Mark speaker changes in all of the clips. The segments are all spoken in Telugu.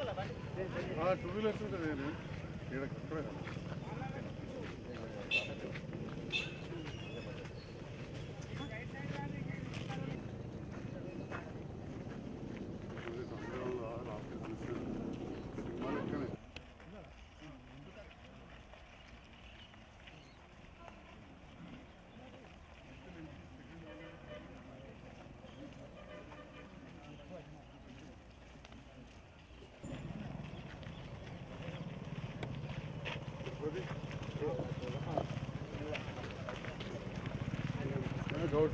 Speaker 1: టూ వీలర్స్ ఉంటుంది నేను ఇక్కడ అక్కడే కదా. ఇది సముద్రంలో రాత్రి చూసాను. సినిమా లెక్కనే. అది. ఏ, గౌడ్.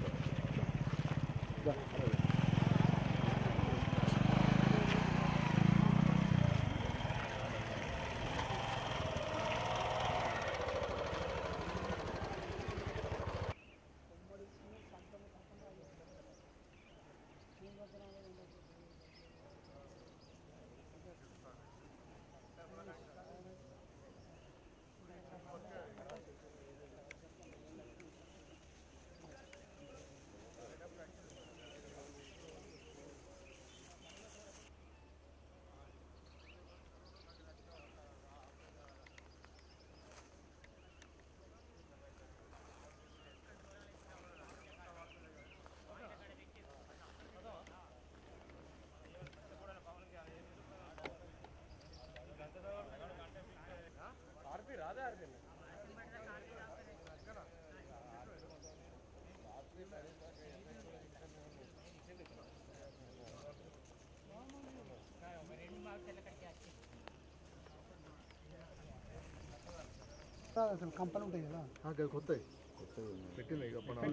Speaker 2: అసలు కంపలు ఉంటాయి కదా
Speaker 1: కొత్తవి పెట్టినాయి ఇక మన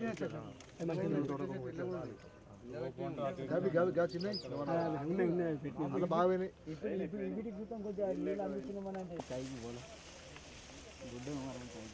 Speaker 2: గవి గవి గా చిన్నవి అలా బాగానే
Speaker 3: వీటికి క్రితం కొంచెం నీళ్ళు అందిస్తున్నామని అంటే కైకి పోలే గుడ్డ మారం కైకి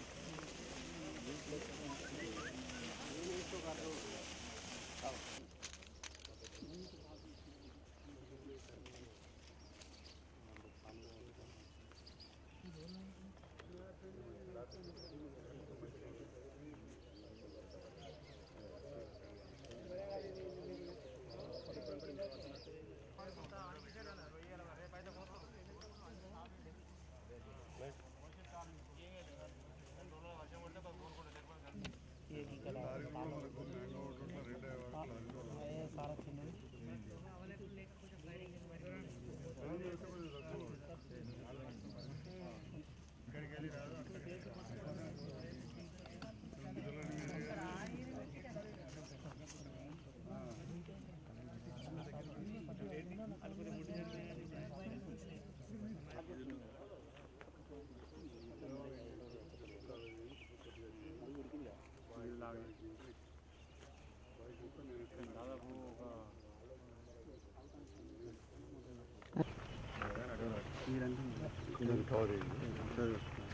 Speaker 1: కవర్ అయ్యింది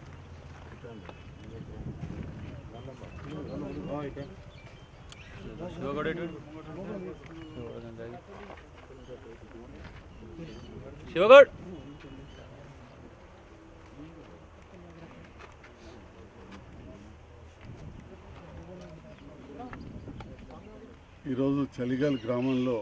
Speaker 4: శివగడ్
Speaker 1: ఈరోజు చలిగల్ గ్రామంలో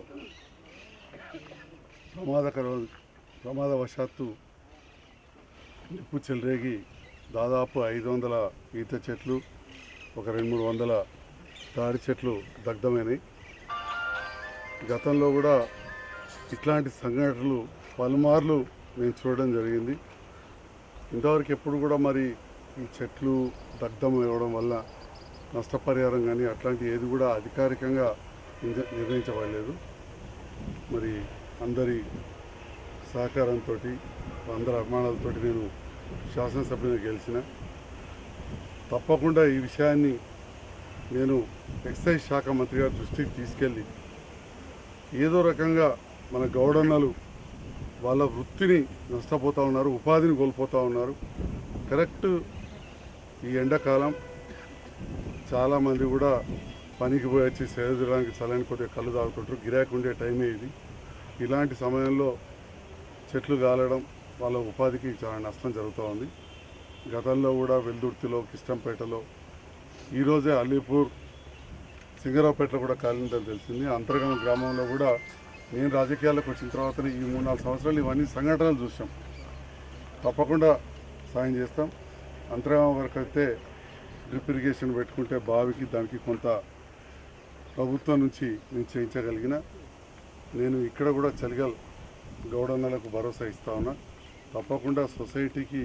Speaker 1: ప్రమాదకర ప్రమాదవశాత్తు నిప్పు చెలరేగి దాదాపు ఐదు వందల ఈత చెట్లు ఒక రెండు మూడు వందల తాడి చెట్లు దగ్ధమైనవి గతంలో కూడా ఇట్లాంటి సంఘటనలు పలుమార్లు మేము చూడడం జరిగింది ఇంతవరకు ఎప్పుడు కూడా మరి ఈ చెట్లు దగ్ధం ఇవ్వడం వల్ల నష్టపరిహారం కానీ అట్లాంటి ఏది కూడా అధికారికంగా నిర్- నిర్ణయించబడలేదు మరి అందరి సహకారంతో అందరి అభిమానాలతో నేను శాసనసభ్యుని గెలిచిన తప్పకుండా ఈ విషయాన్ని నేను ఎక్సైజ్ శాఖ మంత్రి గారి దృష్టికి తీసుకెళ్ళి ఏదో రకంగా మన గౌడన్నలు వాళ్ళ వృత్తిని నష్టపోతూ ఉన్నారు ఉపాధిని కోల్పోతూ ఉన్నారు కరెక్ట్ ఈ ఎండాకాలం చాలామంది కూడా పనికి పోయి వచ్చి సేదడానికి చల్లని కొద్దిగా కళ్ళు తాగుతుంటారు గిరాకీ ఉండే టైమే ఇది ఇలాంటి సమయంలో చెట్లు కాలడం వాళ్ళ ఉపాధికి చాలా నష్టం జరుగుతూ ఉంది గతంలో కూడా వెల్దుర్తిలో కిష్టంపేటలో ఈరోజే అలీపూర్ సింగరావుపేటలో కూడా కాలిందని తెలిసింది అంతర్గమ గ్రామంలో కూడా నేను రాజకీయాల్లోకి వచ్చిన తర్వాత ఈ మూడు నాలుగు సంవత్సరాలు ఇవన్నీ సంఘటనలు చూసాం తప్పకుండా సాయం చేస్తాం అంతరాయం వరకు అయితే డ్రిప్ ఇరిగేషన్ పెట్టుకుంటే బావికి దానికి కొంత ప్రభుత్వం నుంచి నేను చేయించగలిగిన నేను ఇక్కడ కూడా చలిగల్ గౌడన్నలకు భరోసా ఇస్తా ఉన్నా తప్పకుండా సొసైటీకి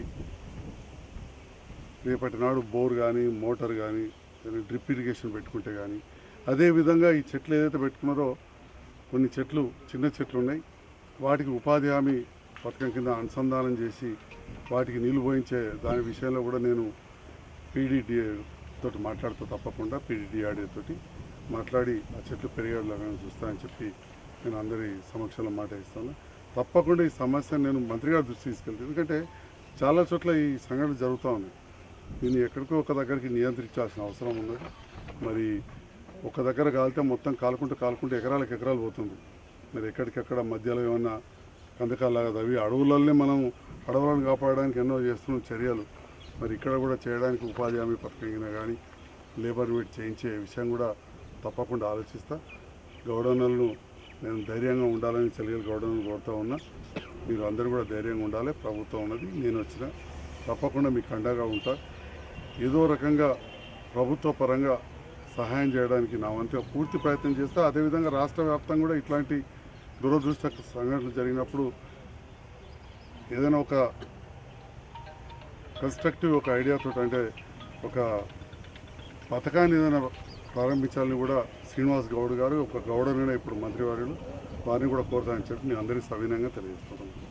Speaker 1: రేపటి నాడు బోర్ కానీ మోటార్ కానీ డ్రిప్ ఇరిగేషన్ పెట్టుకుంటే కానీ అదేవిధంగా ఈ చెట్లు ఏదైతే పెట్టుకున్నారో కొన్ని చెట్లు చిన్న చెట్లు ఉన్నాయి వాటికి ఉపాధి హామీ పథకం కింద అనుసంధానం చేసి వాటికి నీళ్లు పోయించే దాని విషయంలో కూడా నేను పీడీడీ తోటి మాట్లాడుతూ తప్పకుండా పీడీడీఆర్డీ తోటి మాట్లాడి ఆ చెట్లు పెరిగేలాగా చూస్తానని చెప్పి నేను అందరి సమక్షంలో మాట ఇస్తాను తప్పకుండా ఈ సమస్యను నేను మంత్రి గారి దృష్టి తీసుకెళ్తాను ఎందుకంటే చాలా చోట్ల ఈ సంఘటన జరుగుతూ ఉన్నాయి దీన్ని ఎక్కడికో ఒక దగ్గరికి నియంత్రించాల్సిన అవసరం ఉన్నది మరి ఒక దగ్గర కాలితే మొత్తం కాలుకుంటూ కాలుకుంటూ ఎకరాలకు ఎకరాలు పోతుంది మరి ఎక్కడికెక్కడ మధ్యలో ఏమన్నా కందకాలాగా తవ్వి అడవులనే మనం అడవులను కాపాడడానికి ఎన్నో చేస్తున్న చర్యలు మరి ఇక్కడ కూడా చేయడానికి ఉపాధి హామీ పథకం కింద కానీ లేబర్ మీట్ చేయించే విషయం కూడా తప్పకుండా ఆలోచిస్తా గౌడన్నలను నేను ధైర్యంగా ఉండాలని చెలిగల గౌడన్నలు కోరుతూ ఉన్నా మీరు అందరూ కూడా ధైర్యంగా ఉండాలి ప్రభుత్వం ఉన్నది నేను వచ్చిన తప్పకుండా మీకు అండగా ఉంటా ఏదో రకంగా ప్రభుత్వ పరంగా సహాయం చేయడానికి నా వంతుగా పూర్తి ప్రయత్నం చేస్తా అదేవిధంగా రాష్ట్ర వ్యాప్తంగా కూడా ఇట్లాంటి దురదృష్ట సంఘటనలు జరిగినప్పుడు ఏదైనా ఒక కన్స్ట్రక్టివ్ ఒక ఐడియాతో అంటే ఒక పథకాన్ని ఏదైనా ప్రారంభించాలని కూడా శ్రీనివాస్ గౌడ్ గారు ఒక గౌడనైనా ఇప్పుడు మంత్రివర్యులు వారిని కూడా కోరుతానని చెప్పి నేను అందరికీ సవినంగా తెలియజేస్తున్నాను